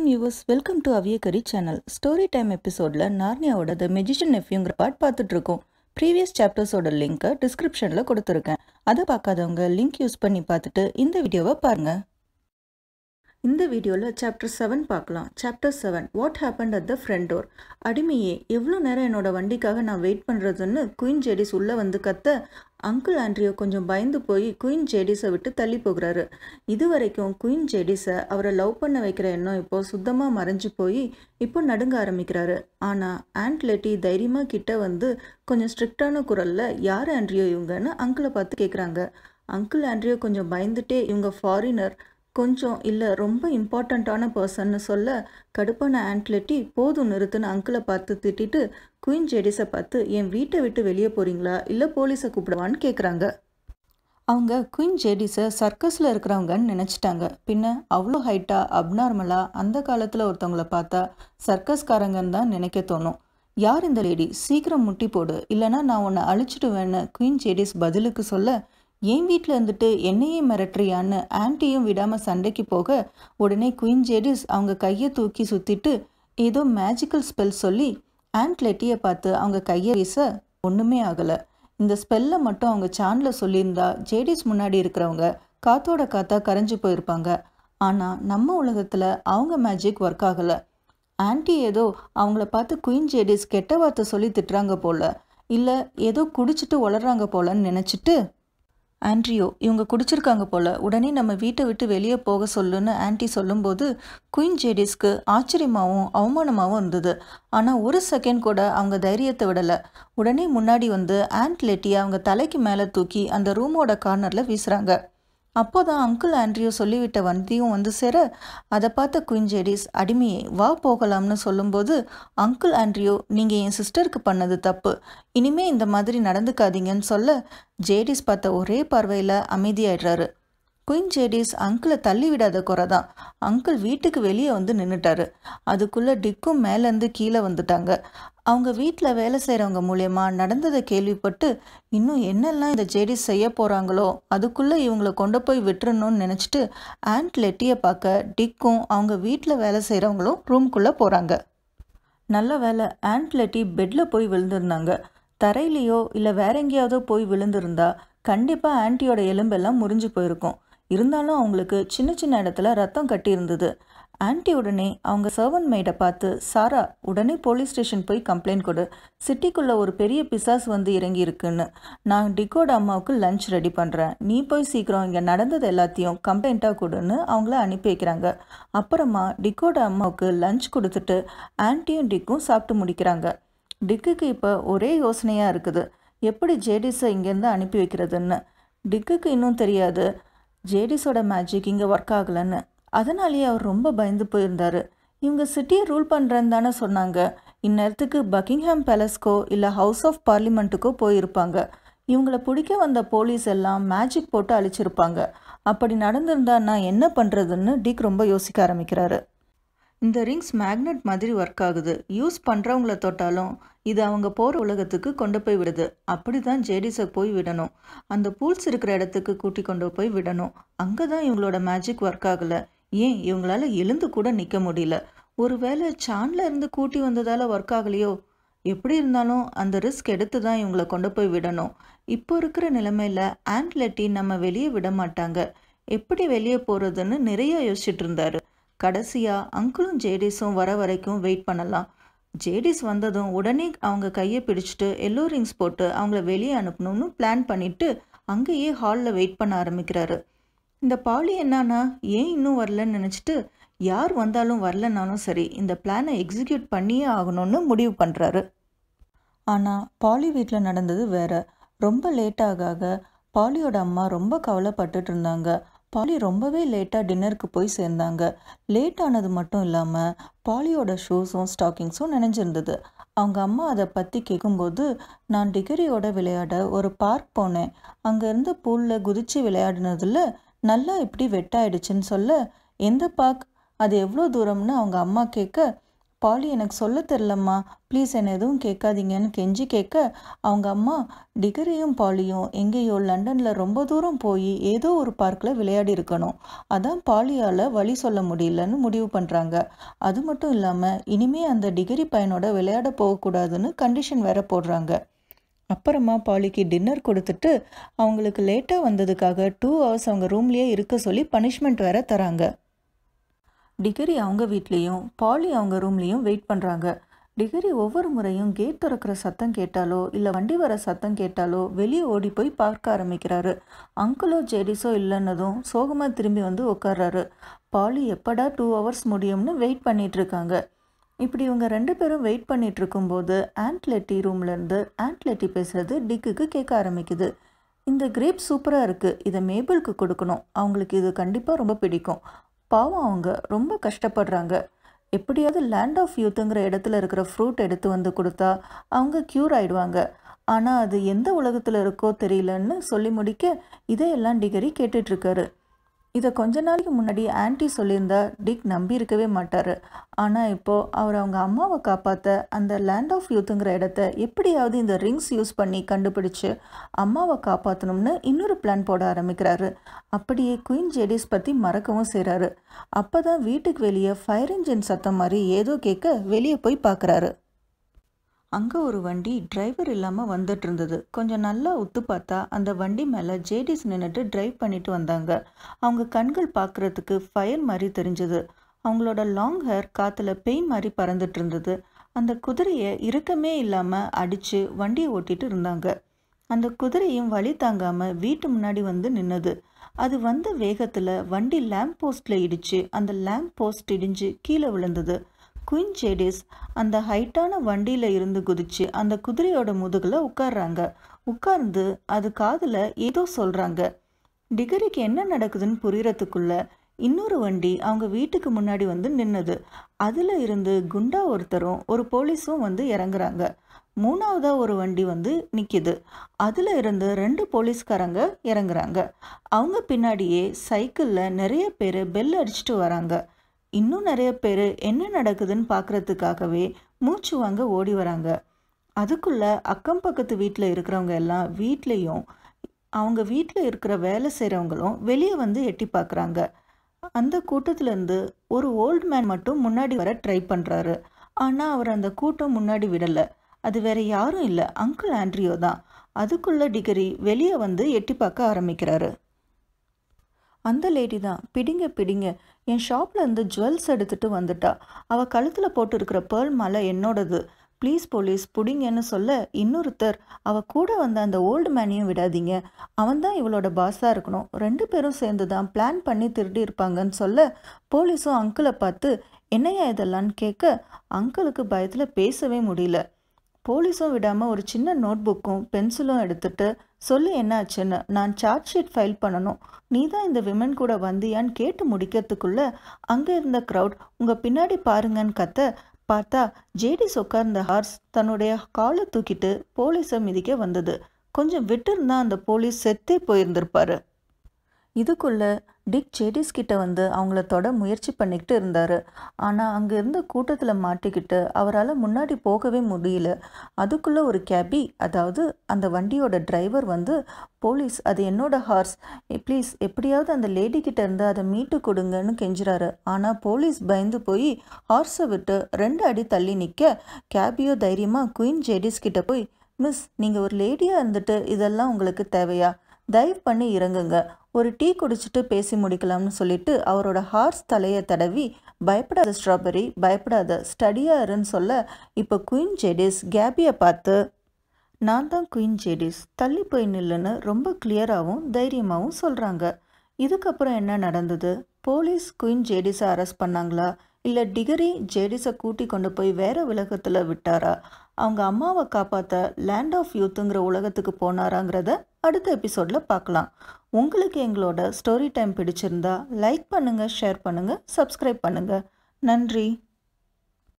viewers welcome to அவியக்கரி channel story time எபிசோடில் நார்னியாவோட த மெஜிஷியன் நெஃப்யூங்கிற பார்ட் பார்த்துட்டு இருக்கோம் ப்ரீவியஸ் சாப்டர்ஸோட லிங்க்கை டிஸ்கிரிப்ஷனில் கொடுத்துருக்கேன் அதை பார்க்காதவங்க லிங்க் யூஸ் பண்ணி பார்த்துட்டு இந்த வீடியோவை பாருங்கள் இந்த வீடியோவில் சாப்டர் செவன் பார்க்கலாம் chapter seven what happen at the front door அடிமையே எவ்வளோ நேரம் என்னோட வண்டிக்காக நான் வெயிட் பண்ணுறதுன்னு குயின் ஜேடிஸ் உள்ளே வந்து கத்த அங்கிள் ஆண்ட்ரியோ கொஞ்சம் பயந்து போய் குயின் ஜேடிஸை விட்டு தள்ளி போகிறாரு இது வரைக்கும் குயின் ஜேடிஸை அவரை லவ் பண்ண வைக்கிற எண்ணம் இப்போ சுத்தமாக மறைஞ்சு போய் இப்போ நடுங்க ஆரம்பிக்கிறாரு ஆனால் ஆண்ட் லெட்டி தைரியமாக கிட்ட வந்து கொஞ்சம் ஸ்ட்ரிக்டான குரலில் யார் ஆண்ட்ரியோ இவங்கன்னு அங்கிளை பார்த்து கேட்குறாங்க அங்கிள் ஆண்ட்ரியோ கொஞ்சம் பயந்துட்டே இவங்க ஃபாரினர் கொஞ்சம் இல்லை ரொம்ப இம்பார்ட்டண்ட்டான பர்சன்னு சொல்ல கடுப்பான ஆண்ட்லெட்டி போதும் நிறுத்துன்னு அங்கிளை பார்த்து திட்டிட்டு குயின் ஜெடிஸை பார்த்து என் வீட்டை விட்டு வெளியே போகிறீங்களா இல்லை போலீஸை கூப்பிடவான்னு கேட்குறாங்க அவங்க குயின் ஜேடிஸை சர்க்கஸில் இருக்கிறவங்கன்னு நினச்சிட்டாங்க பின்ன அவ்வளோ ஹைட்டாக அப்நார்மலாக அந்த காலத்தில் ஒருத்தவங்கள பார்த்தா சர்க்கஸ்காரங்கன்னு தான் நினைக்க தோணும் யார் இந்த லேடி சீக்கிரம் முட்டி போடு இல்லைனா நான் உன்னை அழிச்சிடுவேன்னு குயின் ஜேடிஸ் பதிலுக்கு சொல்ல என் வீட்டில் இருந்துட்டு என்னையே மிரட்டுறியான்னு ஆன்ட்டியும் விடாமல் சண்டைக்கு போக உடனே குயின் ஜேடிஸ் அவங்க கையை தூக்கி சுற்றிட்டு ஏதோ மேஜிக்கல் ஸ்பெல் சொல்லி ஆண்ட் லெட்டியை பார்த்து அவங்க கையை வீச ஒன்றுமே ஆகலை இந்த ஸ்பெல்லை மட்டும் அவங்க சாண்டில் சொல்லியிருந்தா ஜேடிஸ் முன்னாடி இருக்கிறவங்க காத்தோட காத்தா கரைஞ்சு போயிருப்பாங்க ஆனால் நம்ம உலகத்தில் அவங்க மேஜிக் ஒர்க் ஆகலை ஆன்ட்டி ஏதோ அவங்கள பார்த்து குயின் ஜேடிஸ் கெட்ட வார்த்தை சொல்லி திட்டுறாங்க போல இல்லை ஏதோ குடிச்சிட்டு வளர்றாங்க போலன்னு நினச்சிட்டு ஆண்ட்ரியோ இவங்க குடிச்சிருக்காங்க போல உடனே நம்ம வீட்டை விட்டு வெளியே போக சொல்லுன்னு ஆன்ட்டி சொல்லும்போது குயின் ஜேடிஸ்க்கு ஆச்சரியமாகவும் அவமானமாகவும் இருந்தது ஆனால் ஒரு செகண்ட் கூட அவங்க தைரியத்தை விடலை உடனே முன்னாடி வந்து ஆண்ட் லெட்டியை அவங்க தலைக்கு மேலே தூக்கி அந்த ரூமோட கார்னரில் வீசுகிறாங்க அப்போதான் அங்கிள் ஆண்ட்ரியோ சொல்லிவிட்ட வந்தியும் வந்து சேர அதை பார்த்த குயின் ஜேடிஸ் அடிமையே வா போகலாம்னு சொல்லும்போது அங்கிள் ஆண்ட்ரியோ நீங்கள் என் சிஸ்டருக்கு பண்ணது தப்பு இனிமே இந்த மாதிரி நடந்துக்காதீங்கன்னு சொல்ல ஜேடிஸ் பார்த்த ஒரே பார்வையில் அமைதியாயிடுறாரு குயின் ஜேடிஸ் அங்கிளை தள்ளி விடாத குறை தான் அங்கிள் வீட்டுக்கு வெளியே வந்து நின்றுட்டாரு அதுக்குள்ளே டிக்கும் மேலேருந்து கீழே வந்துட்டாங்க அவங்க வீட்டில் வேலை செய்கிறவங்க மூலயமா நடந்ததை கேள்விப்பட்டு இன்னும் என்னெல்லாம் இந்த ஜேடிஸ் செய்ய போகிறாங்களோ அதுக்குள்ளே இவங்களை கொண்டு போய் விட்டுறணும்னு நினச்சிட்டு ஆண்ட் லெட்டியை பார்க்க டிக்கும் அவங்க வீட்டில் வேலை செய்கிறவங்களும் ரூம்குள்ளே போகிறாங்க நல்ல வேலை ஆண்ட் லெட்டி பெட்டில் போய் விழுந்திருந்தாங்க தரையிலையோ இல்லை வேற எங்கேயாவதோ போய் விழுந்திருந்தா கண்டிப்பாக ஆன்ட்டியோட எலும்பெல்லாம் முறிஞ்சு போயிருக்கும் இருந்தாலும் அவங்களுக்கு சின்ன சின்ன இடத்துல ரத்தம் கட்டி இருந்தது ஆன்ட்டி உடனே அவங்க சர்வன்ட் மெய்டை பார்த்து சாரா உடனே போலீஸ் ஸ்டேஷன் போய் கம்ப்ளைண்ட் கொடு சிட்டிக்குள்ளே ஒரு பெரிய பிசாஸ் வந்து இறங்கி இருக்குன்னு நான் டிகோட அம்மாவுக்கு லஞ்ச் ரெடி பண்ணுறேன் நீ போய் சீக்கிரம் இங்கே நடந்தது எல்லாத்தையும் கம்ப்ளைண்ட்டாக கொடுன்னு அவங்கள அனுப்பி வைக்கிறாங்க அப்புறமா டிகோட அம்மாவுக்கு லஞ்ச் கொடுத்துட்டு ஆன்ட்டியும் டிக்கும் சாப்பிட்டு முடிக்கிறாங்க டிக்குக்கு இப்போ ஒரே யோசனையாக இருக்குது எப்படி ஜேடிஸை இங்கேருந்து அனுப்பி வைக்கிறதுன்னு டிக்குக்கு இன்னும் தெரியாது ஜேடிஸோட மேஜிக் இங்கே ஒர்க் ஆகலைன்னு அதனாலேயே அவர் ரொம்ப பயந்து போயிருந்தார் இவங்க சிட்டியை ரூல் பண்ணுறேன்னு தானே சொன்னாங்க இந்நேரத்துக்கு பக்கிங்ஹாம் பேலஸ்க்கோ இல்லை ஹவுஸ் ஆஃப் பார்லிமெண்ட்டுக்கோ போயிருப்பாங்க இவங்களை பிடிக்க வந்த போலீஸ் எல்லாம் மேஜிக் போட்டு அழிச்சிருப்பாங்க அப்படி நடந்திருந்தா நான் என்ன பண்ணுறதுன்னு டிக் ரொம்ப யோசிக்க ஆரம்பிக்கிறாரு இந்த ரிங்ஸ் மேக்னெட் மாதிரி ஒர்க் ஆகுது யூஸ் பண்ணுறவங்கள தொட்டாலும் இது அவங்க போகிற உலகத்துக்கு கொண்டு போய் விடுது அப்படி தான் ஜேடிஸை போய் விடணும் அந்த பூல்ஸ் இருக்கிற இடத்துக்கு கூட்டி கொண்டு போய் விடணும் அங்கே தான் இவங்களோட மேஜிக் ஒர்க் ஆகலை ஏன் இவங்களால எழுந்து கூட நிற்க முடியல ஒருவேளை சாண்டில் இருந்து கூட்டி வந்ததால் ஒர்க் ஆகலையோ எப்படி இருந்தாலும் அந்த ரிஸ்க் எடுத்து தான் இவங்கள கொண்டு போய் விடணும் இப்போ இருக்கிற நிலைமையில் ஆண்ட்லெட்டி நம்ம வெளியே விட மாட்டாங்க எப்படி வெளியே போகிறதுன்னு நிறைய யோசிச்சுட்டு இருந்தாரு கடைசியாக அங்கிளும் ஜேடிஸும் வர வரைக்கும் வெயிட் பண்ணலாம் ஜேடிஸ் வந்ததும் உடனே அவங்க கையை பிடிச்சிட்டு எல்லோ ரிங்ஸ் போட்டு அவங்கள வெளியே அனுப்பணும்னு பிளான் பண்ணிட்டு அங்கேயே ஹாலில் வெயிட் பண்ண ஆரம்பிக்கிறாரு இந்த பாலி என்னன்னா ஏன் இன்னும் வரலன்னு நினச்சிட்டு யார் வந்தாலும் வரலனாலும் சரி இந்த பிளானை எக்ஸிக்யூட் பண்ணியே ஆகணும்னு முடிவு பண்ணுறாரு ஆனால் பாலி வீட்டில் நடந்தது வேற ரொம்ப லேட் ஆக ஆக பாலியோட அம்மா ரொம்ப கவலைப்பட்டுட்டு இருந்தாங்க பாலி ரொம்பவே லேட்டாக டின்னருக்கு போய் சேர்ந்தாங்க லேட் ஆனது மட்டும் இல்லாமல் பாலியோட ஷூஸும் ஸ்டாக்கிங்ஸும் நினைஞ்சிருந்தது அவங்க அம்மா அதை பற்றி கேட்கும்போது நான் டிகிரியோட விளையாட ஒரு பார்க் போனேன் அங்கே இருந்த பூலில் குதித்து விளையாடினதில் நல்லா இப்படி வெட்டாயிடுச்சுன்னு சொல்ல எந்த பார்க் அது எவ்வளோ தூரம்னு அவங்க அம்மா கேட்க பாலி எனக்கு சொல்ல தெரிலம்மா ப்ளீஸ் என்னை எதுவும் கேட்காதீங்கன்னு கெஞ்சி கேட்க அவங்க அம்மா டிகரியும் பாலியும் எங்கேயோ லண்டனில் ரொம்ப தூரம் போய் ஏதோ ஒரு பார்க்கில் விளையாடி இருக்கணும் அதான் பாலியால் வழி சொல்ல முடியலன்னு முடிவு பண்ணுறாங்க அது மட்டும் இல்லாமல் இனிமே அந்த டிகிரி பையனோட விளையாட போகக்கூடாதுன்னு கண்டிஷன் வேற போடுறாங்க அப்புறமா பாலிக்கு டின்னர் கொடுத்துட்டு அவங்களுக்கு லேட்டாக வந்ததுக்காக டூ ஹவர்ஸ் அவங்க ரூம்லேயே இருக்க சொல்லி பனிஷ்மெண்ட் வேற தராங்க டிகிரி அவங்க வீட்லேயும் பாலி அவங்க ரூம்லேயும் வெயிட் பண்ணுறாங்க டிகிரி ஒவ்வொரு முறையும் கேட் திறக்கிற சத்தம் கேட்டாலோ இல்லை வண்டி வர சத்தம் கேட்டாலோ வெளியே ஓடி போய் பார்க்க ஆரம்பிக்கிறாரு அங்கிளோ ஜெடிஸோ இல்லைன்னதும் சோகமாக திரும்பி வந்து உட்கார்றாரு பாலி எப்படா டூ ஹவர்ஸ் முடியும்னு வெயிட் பண்ணிட்டு இருக்காங்க இப்படி இவங்க ரெண்டு பேரும் வெயிட் பண்ணிட்டு இருக்கும்போது ஆண்ட்லெட்டி ரூம்லேருந்து ஆண்ட்லெட்டி பேசுறது டிக்குக்கு கேட்க ஆரம்பிக்குது இந்த கிரேப் சூப்பராக இருக்குது இதை மேபிளுக்கு கொடுக்கணும் அவங்களுக்கு இது கண்டிப்பாக ரொம்ப பிடிக்கும் பாவம் அவங்க ரொம்ப கஷ்டப்படுறாங்க எப்படியாவது லேண்ட் ஆஃப் யூத்துங்கிற இடத்துல இருக்கிற ஃப்ரூட் எடுத்து வந்து கொடுத்தா அவங்க க்யூர் ஆயிடுவாங்க ஆனால் அது எந்த உலகத்தில் இருக்கோ தெரியலன்னு சொல்லி முடிக்க இதையெல்லாம் டிகரி கேட்டுட்ருக்காரு இதை கொஞ்ச நாளைக்கு முன்னாடி ஆன்ட்டி சொல்லியிருந்தா டிக் நம்பி இருக்கவே மாட்டார் ஆனால் இப்போது அவர் அவங்க அம்மாவை காப்பாற்ற அந்த லேண்ட் ஆஃப் யூத்துங்கிற இடத்த எப்படியாவது இந்த ரிங்ஸ் யூஸ் பண்ணி கண்டுபிடிச்சு அம்மாவை காப்பாற்றணும்னு இன்னொரு பிளான் போட ஆரம்பிக்கிறாரு அப்படியே குயின் ஜெடிஸ் பற்றி மறக்கவும் செய்கிறாரு அப்போ தான் வீட்டுக்கு வெளியே ஃபயர் இன்ஜின் சத்தம் மாதிரி ஏதோ கேட்க வெளியே போய் பார்க்குறாரு அங்கே ஒரு வண்டி டிரைவர் இல்லாமல் வந்துட்டு இருந்தது கொஞ்சம் நல்லா உத்து பார்த்தா அந்த வண்டி மேலே ஜேடிஸ் நின்றுட்டு டிரைவ் பண்ணிட்டு வந்தாங்க அவங்க கண்கள் பார்க்குறதுக்கு ஃபயர் மாதிரி தெரிஞ்சது அவங்களோட லாங் ஹேர் காற்றுல பெயின் மாதிரி பறந்துட்டு இருந்தது அந்த குதிரையை இறுக்கமே இல்லாமல் அடித்து வண்டியை ஓட்டிட்டு இருந்தாங்க அந்த குதிரையும் வழி தாங்காமல் வீட்டு முன்னாடி வந்து நின்னது அது வந்த வேகத்தில் வண்டி லேம்ப் போஸ்ட்டில் இடிச்சு அந்த லேம்ப் போஸ்ட் இடிஞ்சு கீழே விழுந்தது குயின் ஜேடிஸ் அந்த ஹைட்டான வண்டியில் இருந்து குதிச்சு அந்த குதிரையோட முதுகில் உட்கார்றாங்க உட்கார்ந்து அது காதில் ஏதோ சொல்கிறாங்க டிகரிக்கு என்ன நடக்குதுன்னு புரியறதுக்குள்ள இன்னொரு வண்டி அவங்க வீட்டுக்கு முன்னாடி வந்து நின்னது அதில் இருந்து குண்டா ஒருத்தரும் ஒரு போலீஸும் வந்து இறங்குறாங்க மூணாவதா ஒரு வண்டி வந்து நிற்கிது அதில் இருந்து ரெண்டு போலீஸ்காரங்க இறங்குறாங்க அவங்க பின்னாடியே சைக்கிளில் நிறைய பேர் பெல் அடிச்சுட்டு வராங்க இன்னும் நிறைய பேர் என்ன நடக்குதுன்னு பார்க்குறதுக்காகவே மூச்சு வாங்க ஓடி வராங்க அதுக்குள்ள அக்கம் பக்கத்து வீட்டில் இருக்கிறவங்க எல்லாம் வீட்லேயும் அவங்க வீட்டில் இருக்கிற வேலை செய்கிறவங்களும் வெளியே வந்து எட்டி பார்க்குறாங்க அந்த கூட்டத்திலேருந்து ஒரு ஓல்டு மேன் மட்டும் முன்னாடி வர ட்ரை பண்ணுறாரு ஆனால் அவர் அந்த கூட்டம் முன்னாடி விடலை அது வேற யாரும் இல்லை அங்கிள் ஆண்ட்ரியோ தான் அதுக்குள்ள டிகிரி வெளியே வந்து எட்டி பார்க்க ஆரம்பிக்கிறாரு அந்த லேடி தான் பிடிங்க பிடிங்க என் ஷாப்பில் இருந்து ஜுவல்ஸ் எடுத்துட்டு வந்துட்டா அவள் கழுத்தில் போட்டிருக்கிற பேர்ல் மாலை என்னோடது ப்ளீஸ் போலீஸ் பிடிங்கன்னு சொல்ல இன்னொருத்தர் அவ கூட வந்த அந்த ஓல்டு மேனையும் விடாதீங்க அவன் தான் இவளோட பாஸாக இருக்கணும் ரெண்டு பேரும் சேர்ந்து தான் பிளான் பண்ணி திருடி இருப்பாங்கன்னு சொல்ல போலீஸும் அங்கிளை பார்த்து என்னையா இதெல்லாம்னு கேட்க அங்கிளுக்கு பயத்தில் பேசவே முடியல போலீஸும் விடாமல் ஒரு சின்ன நோட் புக்கும் பென்சிலும் எடுத்துட்டு சொல்லி என்னாச்சுன்னு நான் சார்ஜ் ஷீட் ஃபைல் பண்ணணும் நீ தான் இந்த விமன் கூட வந்தியான்னு கேட்டு முடிக்கிறதுக்குள்ள அங்கே இருந்த க்ரௌட் உங்கள் பின்னாடி பாருங்கன்னு கத்த பார்த்தா ஜேடிஸ் உட்கார்ந்த ஹார்ஸ் தன்னுடைய காலை தூக்கிட்டு போலீஸை மிதிக்க வந்தது கொஞ்சம் விட்டுருந்தா அந்த போலீஸ் செத்தே போயிருந்திருப்பாரு இதுக்குள்ள டிக் ஜேடிஸ் கிட்ட வந்து அவங்கள தொட முயற்சி பண்ணிக்கிட்டு இருந்தாரு ஆனால் அங்கே இருந்த கூட்டத்தில் மாட்டிக்கிட்டு அவரால் முன்னாடி போகவே முடியல அதுக்குள்ள ஒரு கேபி அதாவது அந்த வண்டியோட டிரைவர் வந்து போலீஸ் அது என்னோட ஹார்ஸ் ப்ளீஸ் எப்படியாவது அந்த லேடி கிட்ட இருந்து அதை மீட்டு கொடுங்கன்னு கெஞ்சுறாரு ஆனால் போலீஸ் பயந்து போய் ஹார்ஸை விட்டு ரெண்டு அடி தள்ளி நிற்க கேபியோ தைரியமாக குயின் ஜேடிஸ் கிட்ட போய் மிஸ் நீங்கள் ஒரு லேடியாக இருந்துட்டு இதெல்லாம் உங்களுக்கு தேவையா தயவு பண்ணி இறங்குங்க ஒரு டீ குடிச்சிட்டு பேசி முடிக்கலாம்னு சொல்லிட்டு அவரோட ஹார்ஸ் தலையை தடவி பயப்படாத ஸ்ட்ராபெரி பயப்படாத ஸ்டடியாக இருன்னு சொல்ல இப்போ குயின் ஜெடிஸ் கேபியை பார்த்து நான் தான் குயின் ஜெடிஸ் தள்ளி போய் நில்லுன்னு ரொம்ப கிளியராகவும் தைரியமாகவும் சொல்கிறாங்க இதுக்கப்புறம் என்ன நடந்தது போலீஸ் குயின் ஜேடிஸை அரெஸ்ட் பண்ணாங்களா இல்லை டிகரி ஜேடிஸை கூட்டி கொண்டு போய் வேற உலகத்தில் விட்டாரா அவங்க அம்மாவை காப்பாற்ற லேண்ட் ஆஃப் யூத்துங்கிற உலகத்துக்கு போனாராங்கிறத அடுத்த எபிசோடில் பார்க்கலாம் உங்களுக்கு எங்களோட ஸ்டோரி டைம் பிடிச்சிருந்தா லைக் பண்ணுங்கள் ஷேர் பண்ணுங்கள் சப்ஸ்கிரைப் பண்ணுங்கள் நன்றி